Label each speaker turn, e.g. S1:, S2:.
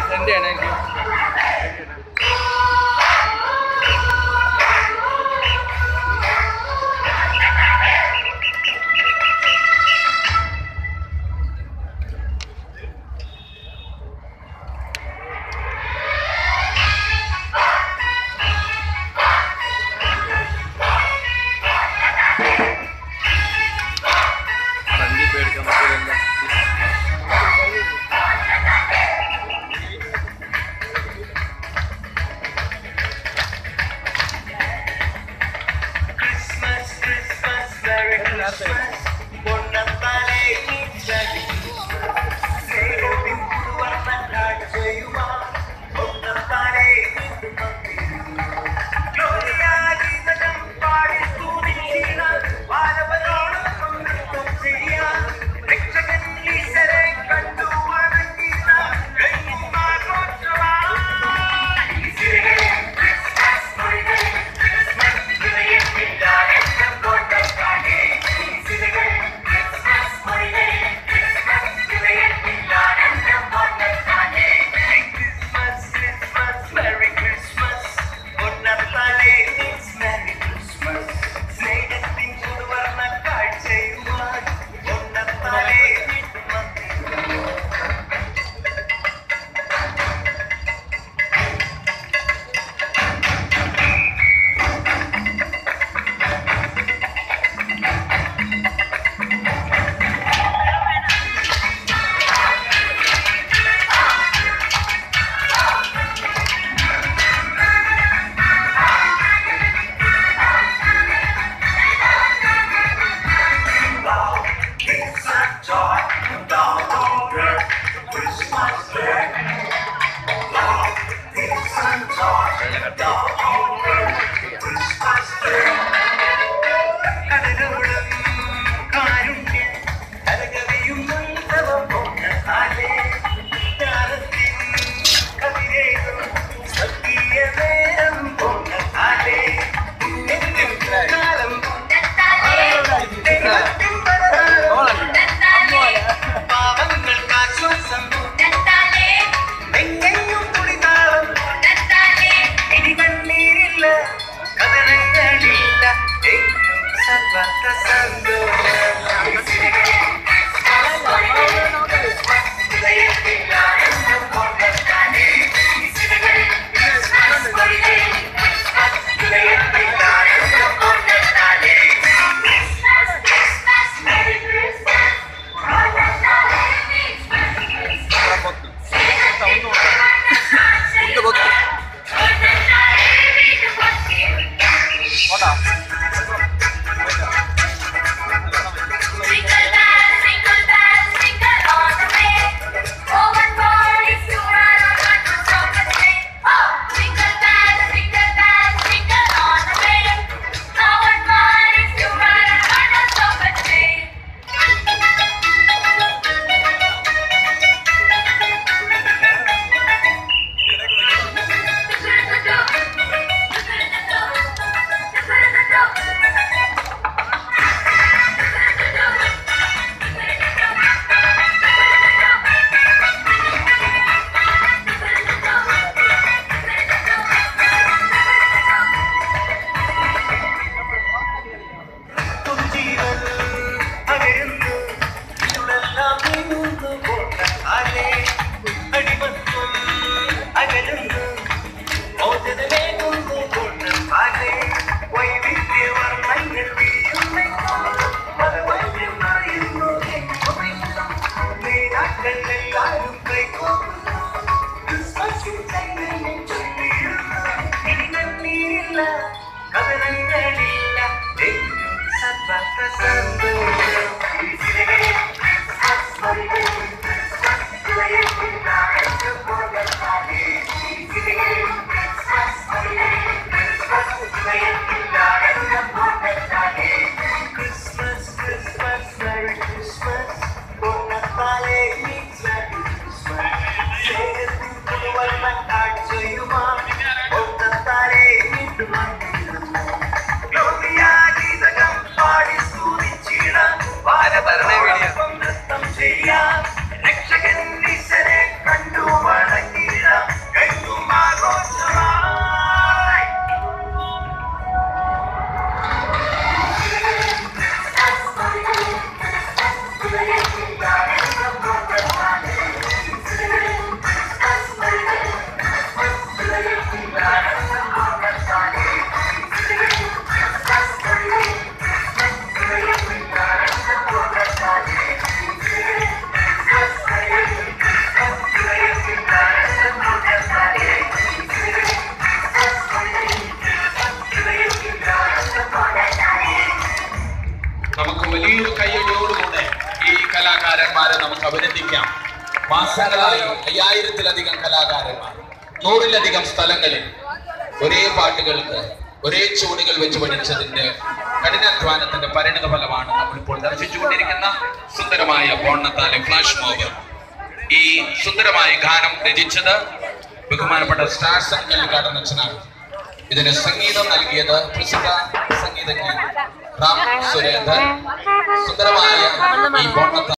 S1: Send ചെയ്യണേ എനിക്ക് വണ്ടി പേടിക്കാൻ പറ്റില്ല
S2: Christmas, Christmas, Merry Christmas. പൊന്നത്താലേ നീ ജഗി. സ്നേഹത്തിൻ പുതുവർണ്ണ കാഴ്ചയുമായി പൊന്നത്താലേ വീണ്ടും വന്നിരുന്നു. ഗ്ലോറിയ ഗീതകം പാടി സ്തുതിച്ചിടാം. വാനവരോടൊപ്പം നൃത്തം ചെയ്യാം. രക്ഷകൻ ഈശ്വരെ കണ്ടു വണങ്ങിടാം. കൈയിൽ ആഘോഷമായി. Christmas, മൊഴികൾ, Christmas, ഹൃദയത്തില്ല എന്നും കൊണ്ടത്താനേ. Christmas, മൊഴികൾ, Christmas, ഹൃദയത്തില്ല എന്നും കൊണ്ടത്താനേ. Christmas, Christmas, Merry Christmas. പൊന്നത്താലേ means Merry Christmas. സ്നേഹത്തിൻ പുതുവർണ്ണ കാഴ്ചയുമായി പൊന്നത്താലേ വീണ്ടും വന്നിരുന്നു. കടലോളം കാരുണ്യം കരകവിയും ഉത്സവം പൊന്നത്താലേ. ജ്ഞാനത്തിൻ കതിരേകും സത്യമേരം പൊന്നത്താലേ. പുണ്യത്തിൻ കാലം ദൈവത്തിൻ പരമാരം പാവങ്ങൾക്ക് ആശ്വാസം എങ്ങെയും തുടിതാളം ഇനി കണ്ണീരില്ല കഥനങ്ങളില്ല എങ്ങും സർവത്ര സന്തോഷം ഹൃദയത്തില്ല എന്നും കൊണ്ടെത്താനേ. ഹൃദയത്തില്ല എന്നും കൊണ്ടെത്താനേ. പുഞ്ചിരികൾ അകരുന്നു ഇരുളെല്ലാം നീങ്ങുന്നു കൊണ്ടാലേ അടിമത്തും അകലുന്നു മോചനമേകുന്നു കൊണ്ടാലേ വൈവിധ്യവർണ്ണങ്ങൾ വീഴുന്നു പരവൈദ്യം അറിയുന്നു നേതാക്കൾ എല്ലാവരും കൈകോർക്കുന്നു ക്രിസ്മസിൻ ചൈതന്യം ചൊല്ലിടുന്നു ഇനി കണ്ണീരില്ല കഥനങ്ങളില്ല എങ്ങും സർവത്ര സന്തോഷം ക്രിസ്മസ് വരികൾ ക്രിസ്മസ് ഹൃദയത്തില്ല എന്നും കൊണ്ടെത്താനേ. ക്രിസ്മസ് വരികൾ ക്രിസ്മസ് ഹൃദയത്തില്ല എന്നും കൊണ്ടെത്താനേ. ക്രിസ്മസ് ക്രിസ്മസ് മെറി ക്രിസ്മസ് കൊണ്ടെത്താനേ means Merry Christmas. സ്നേഹത്തിൻ പുതുവർണ്ണ കാഴ്ചയുമായി കൊണ്ടെത്താനേ വീണ്ടും വന്നിരുന്നു. ഗ്ലോറിയ ഗീതകം പാടി സ്തുതിച്ചിടാം. വാ
S1: മാസങ്ങളായി അയ്യായിരത്തിലധികം കലാകാരന്മാർ നൂറിലധികം സ്ഥലങ്ങളിൽ ഒരേ പാട്ടുകൾക്ക് ഒരേ ചുവടുകൾ വെച്ച് പഠിച്ചതിന്റെ കഠിനാധ്വാനത്തിന്റെ പരിണിത ഫലമാണ് നമ്മളിപ്പോൾ ദർശിച്ചുകൊണ്ടിരിക്കുന്ന സുന്ദരമായ ബോണ്ണത്താലെ ഫ്ലാഷ് മോബ് ഈ സുന്ദരമായ ഗാനം രചിച്ചത് ബഹുമാനപ്പെട്ട സ്റ്റാർ സംഘൽ അച്ഛനാണ് ഇതിന് സംഗീതം നൽകിയത് പ്രസിദ്ധ സംഗീതജ്ഞൻ റാം സുരേന്ദ്രൻ സുന്ദരമായ ഈ ബോണ്ണത്താൽ